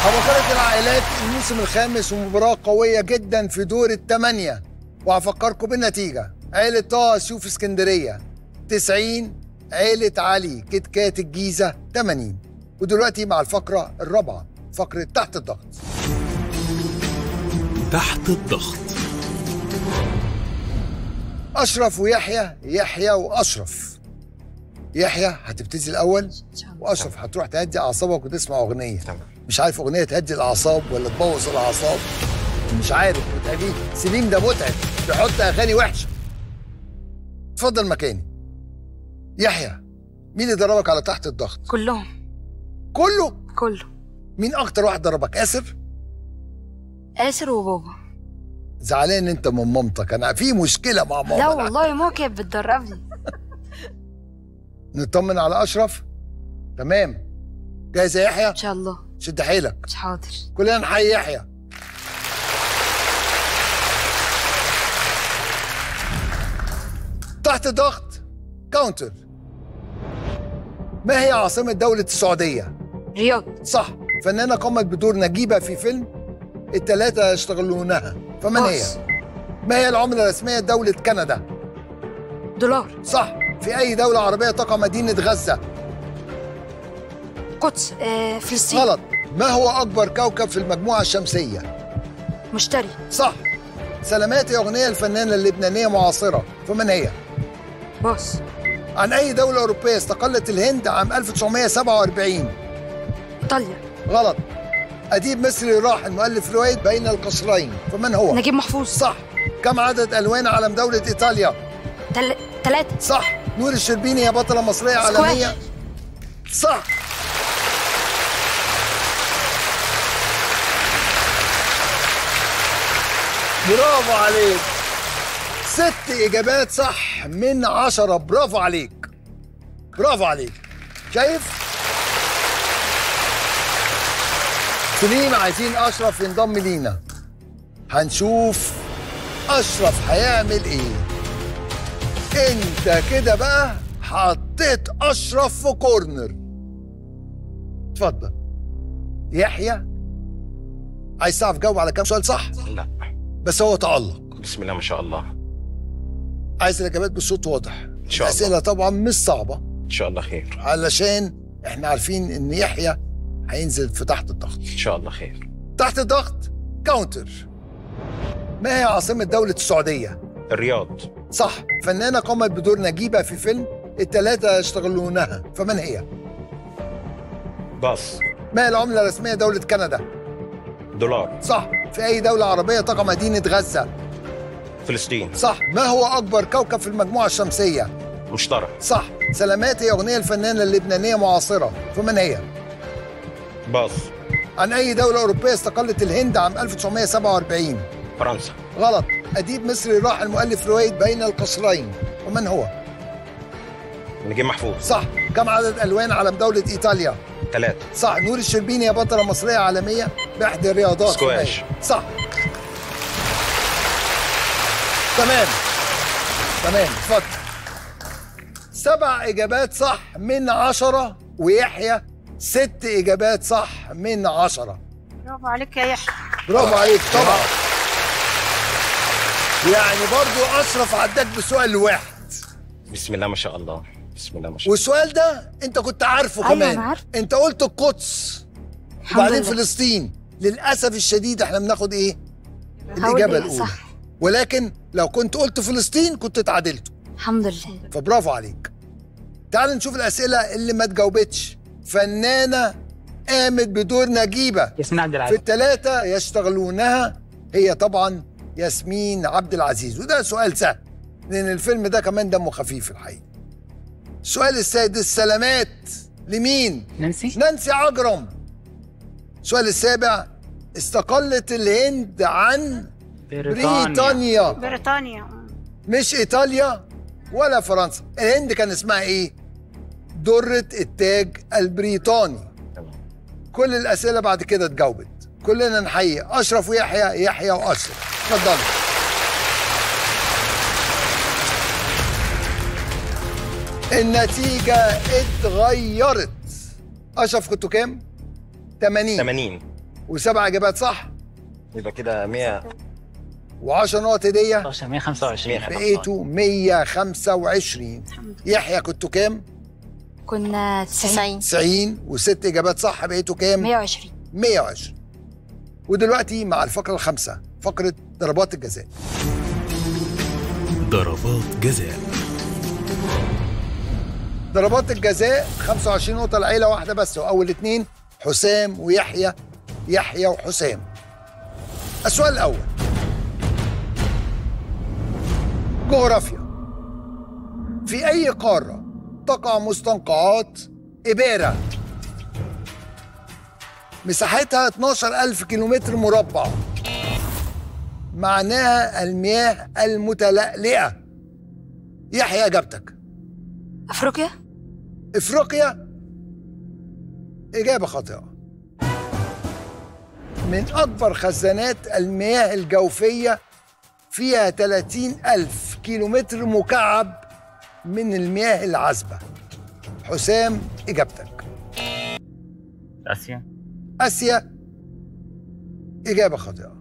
عبقرة العائلات الموسم الخامس ومباراة قوية جدا في دور الثمانية وهفكركم بالنتيجة عيلة طه سيوف اسكندرية 90 عيلة علي كيت كات الجيزة 80 ودلوقتي مع الفقرة الرابعة فقرة تحت الضغط تحت الضغط أشرف ويحيى يحيى وأشرف يحيى هتبتدي الأول وأشرف هتروح تهدي أعصابك وتسمع أغنية تمام. مش عارف أغنية تهدي الأعصاب ولا تبوظ الأعصاب مش عارف متعبين سليم ده متعب بيحط أغاني وحشة اتفضل مكاني يحيى مين اللي ضربك على تحت الضغط؟ كلهم كله كله مين أكتر واحد ضربك؟ آسر؟ آسر وبابا زعلان أنت من مامتك أنا في مشكلة مع ماما لا أنا والله ماما كانت بتدربني نطمن على أشرف تمام جاهز يا يحيى؟ ان شاء الله شد حيلك مش حاضر كلنا نحيي يحيى تحت ضغط كاونتر ما هي عاصمة دولة السعودية؟ رياض صح فنانة قامت بدور نجيبة في فيلم التلاتة يشتغلونها فمن هي؟ باص. ما هي العملة الرسمية لدولة كندا؟ دولار صح في أي دولة عربية تقع مدينة غزة؟ قدس آه فلسطين غلط ما هو أكبر كوكب في المجموعة الشمسية؟ مشتري صح سلامات هي أغنية الفنانة اللبنانية معاصرة فمن هي؟ باص عن أي دولة أوروبية استقلت الهند عام 1947 ايطاليا غلط أديب مصري راحل مؤلف رواية بين القصرين فمن هو؟ نجيب محفوظ صح كم عدد ألوان علم دولة إيطاليا؟ تل... تلاتة صح نور الشربيني هي بطلة مصرية سكواش. عالمية صح برافو عليك ست إجابات صح من عشرة برافو عليك برافو عليك شايف؟ سليم عايزين أشرف ينضم لينا هنشوف أشرف هيعمل إيه انت كده بقى حطيت اشرف في كورنر اتفضل يحيى عايز تعرف جاوب على كام سؤال صح لا بس هو تألق بسم الله ما شاء الله عايز الاجابات بصوت واضح ان شاء الله الاسئله طبعا مش صعبه ان شاء الله خير علشان احنا عارفين ان يحيى هينزل في تحت الضغط ان شاء الله خير تحت الضغط كاونتر ما هي عاصمه دوله السعوديه الرياض صح فنانة قامت بدور نجيبة في فيلم التلاتة يشتغلونها فمن هي؟ باص ما هي العملة الرسمية دولة كندا؟ دولار صح في أي دولة عربية تقع مدينة غزة؟ فلسطين صح ما هو أكبر كوكب في المجموعة الشمسية؟ مشترى صح سلامات هي أغنية الفنانة اللبنانية معاصرة فمن هي؟ باص عن أي دولة أوروبية استقلت الهند عام 1947 فرنسا غلط أديب مصري راحل مؤلف رواية بين القصرين ومن هو؟ نجيب محفوظ صح كم عدد ألوان علم دولة إيطاليا؟ ثلاثة صح نور الشربيني هي بطلة مصرية عالمية بإحدى الرياضات سكواش. صح تمام تمام اتفضل سبع إجابات صح من عشرة ويحيى ست إجابات صح من عشرة برافو عليك يا يحيى برافو عليك طبعا يعني برضو أشرف عداك بسؤال واحد بسم الله ما شاء الله بسم الله ما شاء الله والسؤال ده أنت كنت عارفه أيوة، كمان أنا عارفة. أنت قلت القدس الحمد وبعدين لله. فلسطين للاسف الشديد احنا بناخد ايه هقول الاجابه إيه؟ الاولى صح ولكن لو كنت قلت فلسطين كنت اتعادلت الحمد لله فبرافو عليك تعال نشوف الاسئله اللي ما اتجاوبتش فنانه قامت بدور نجيبه ياسمين عبد في العزيز الثلاثه يشتغلونها هي طبعا ياسمين عبد العزيز وده سؤال سهل لان الفيلم ده كمان دمه خفيف الحقيقه السؤال السادس سلامات لمين نانسي نانسي عجرم السؤال السابع استقلت الهند عن بريطانيا بريطانيا مش ايطاليا ولا فرنسا الهند كان اسمها ايه درة التاج البريطاني تمام. كل الاسئله بعد كده اتجاوبت كلنا نحيي اشرف ويحيى يحيى واشرف اتفضلوا النتيجة اتغيرت أشرف كنتوا كام؟ 80 80 وسبع اجابات صح يبقى كده 100 و10 نقط هديه 125 بقيتوا 125 يحيى كنتوا كام؟ كنا 90 90 وست اجابات صح بقيتوا كام؟ 120 120 ودلوقتي مع الفقره الخامسه فقره ضربات الجزاء ضربات جزاء ضربات الجزاء 25 نقطه لعيله واحده بس واول اتنين حسام ويحيى يحيى وحسام السؤال الاول جغرافيا في اي قاره تقع مستنقعات اباره مساحتها 12000 كيلومتر مربع معناها المياه المتلألئة يحيى إجابتك افريقيا افريقيا اجابه خاطئه من اكبر خزانات المياه الجوفيه فيها 30 ألف كيلومتر مكعب من المياه العذبة حسام إجابتك اسيا آسيا إجابة خاطئة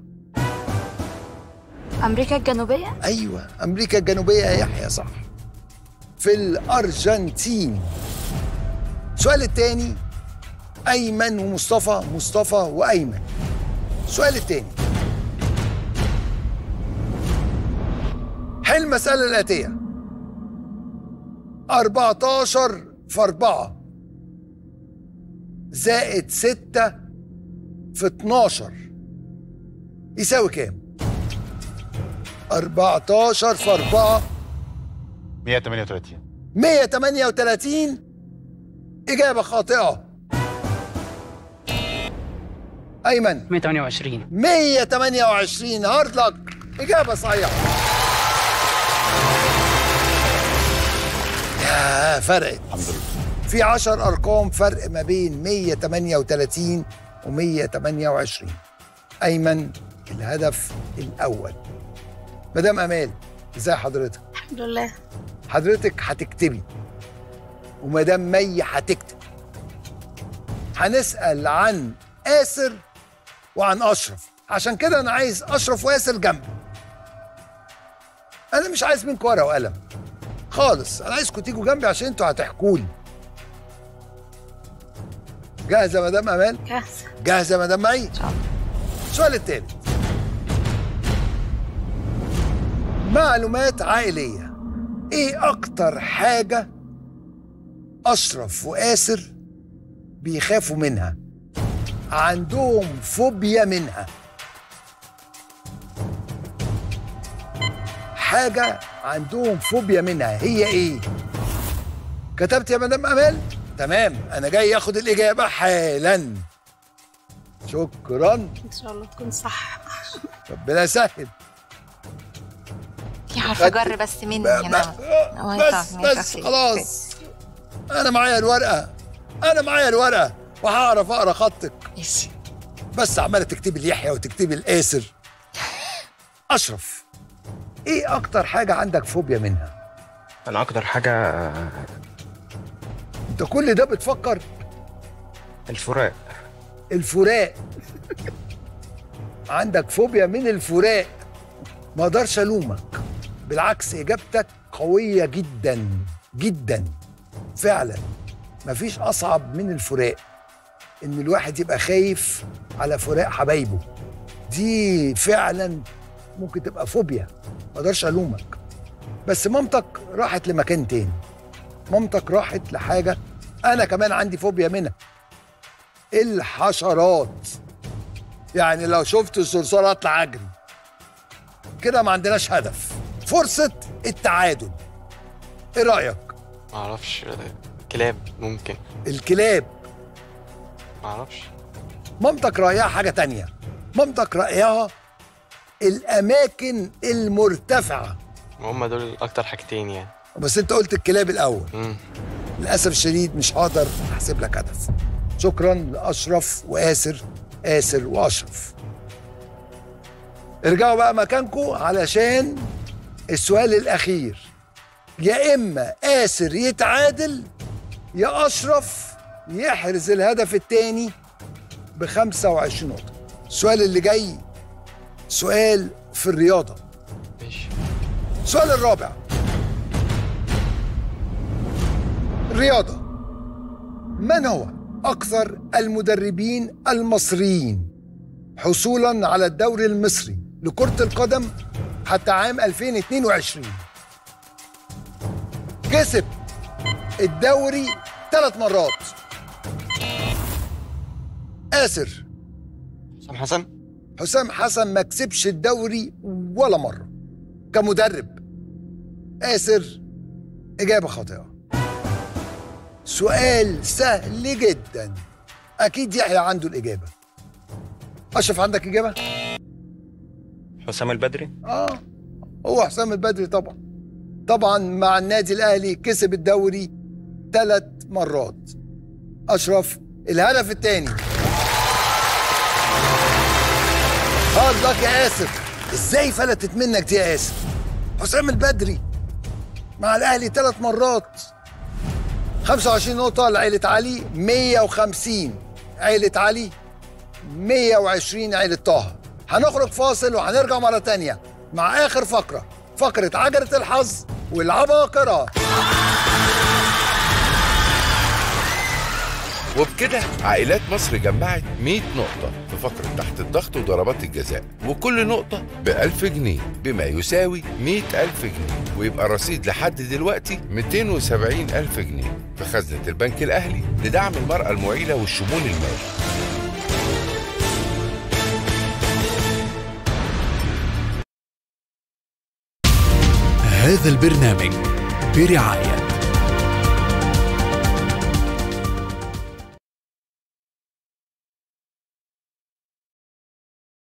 امريكا الجنوبيه أيوة أمريكا الجنوبية يا يحيى صح في الأرجنتين السؤال الثاني أيمن ومصطفى مصطفى وأيمن السؤال الثاني حل المسألة الآتية 14 في 4 زائد 6 في 12 يساوي كام؟ 14 في 4 138 138 إجابة خاطئة أيمن 128 128 هارد لك إجابة صحيحة يا فرقت الحمد لله في 10 أرقام فرق ما بين 138 و 128 أيمن الهدف الأول مدام أمال إزاي حضرتك؟ الحمد لله حضرتك هتكتبي ومدام مي هتكتب هنسأل عن آسر وعن أشرف عشان كده أنا عايز أشرف وآسر جنبي أنا مش عايز منكم ورقة وقلم خالص أنا عايزكم تيجوا جنبي عشان أنتوا هتحكوا لي جاهزة يا مدام أمال؟ جاهزه جاهزة يا مدام معين؟ ان شاء الله السؤال التالت معلومات عائلية ايه اكتر حاجة اشرف وآسر بيخافوا منها عندهم فوبيا منها حاجة عندهم فوبيا منها هي ايه كتبت يا مدام امال تمام انا جاي اخد الاجابة حالا شكرا ان شاء الله تكون صح ربنا يسهل في حرف جر بس مني ب- هنا ب- ما ينفع- بس ما ينفع بس فيه. خلاص انا معايا الورقه انا معايا الورقه وهعرف اقرا خطك ماشي بس عماله تكتبي اليحيى وتكتبي القاسر اشرف ايه اكتر حاجه عندك فوبيا منها انا اكتر حاجه انت كل ده بتفكر الفراق الفراق عندك فوبيا من الفراق ما اقدرش الومك بالعكس اجابتك قويه جدا جدا فعلا مفيش اصعب من الفراق ان الواحد يبقى خايف على فراق حبايبه دي فعلا ممكن تبقى فوبيا ما اقدرش الومك بس مامتك راحت لمكان تاني مامتك راحت لحاجه انا كمان عندي فوبيا منها الحشرات يعني لو شفت الصرصار اطلع اجري كده ما عندناش هدف فرصه التعادل ايه رايك معرفش كلاب ممكن الكلاب معرفش مامتك رايها حاجه تانية مامتك رايها الاماكن المرتفعه هم دول اكتر حاجتين يعني بس انت قلت الكلاب الاول مم. للاسف الشديد مش هقدر احسب لك هدف شكرا لاشرف واسر اسر واشرف ارجعوا بقى مكانكم علشان السؤال الاخير يا اما اسر يتعادل يا اشرف يحرز الهدف الثاني ب 25 نقطه السؤال اللي جاي سؤال في الرياضة ماشي السؤال الرابع الرياضة من هو أكثر المدربين المصريين حصولا على الدوري المصري لكرة القدم حتى عام 2022 كسب الدوري ثلاث مرات آسر حسام حسن حسام حسن ما كسبش الدوري ولا مرة كمدرب آسر إجابة خاطئة سؤال سهل جدا أكيد يحيى عنده الإجابة أشرف عندك إجابة؟ حسام البدري آه هو حسام البدري طبعا طبعا مع النادي الأهلي كسب الدوري ثلاث مرات أشرف الهدف الثاني هارد لك يا آسف إزاي فلتت منك دي يا آسف حسام البدري مع الأهلي ثلاث مرات 25 نقطة لعيلة علي 150 عيلة علي 120 عيلة طه هنخرج فاصل وهنرجع مرة تانية مع آخر فقرة فقرة عجلة الحظ والعباقرة وبكده عائلات مصر جمعت 100 نقطة في فقرة تحت الضغط وضربات الجزاء وكل نقطة ب 1000 جنيه بما يساوي 100 ألف جنيه ويبقى الرصيد لحد دلوقتي 270 ألف جنيه في خزنة البنك الأهلي لدعم المرأة المعيلة والشمول المالي هذا البرنامج برعاية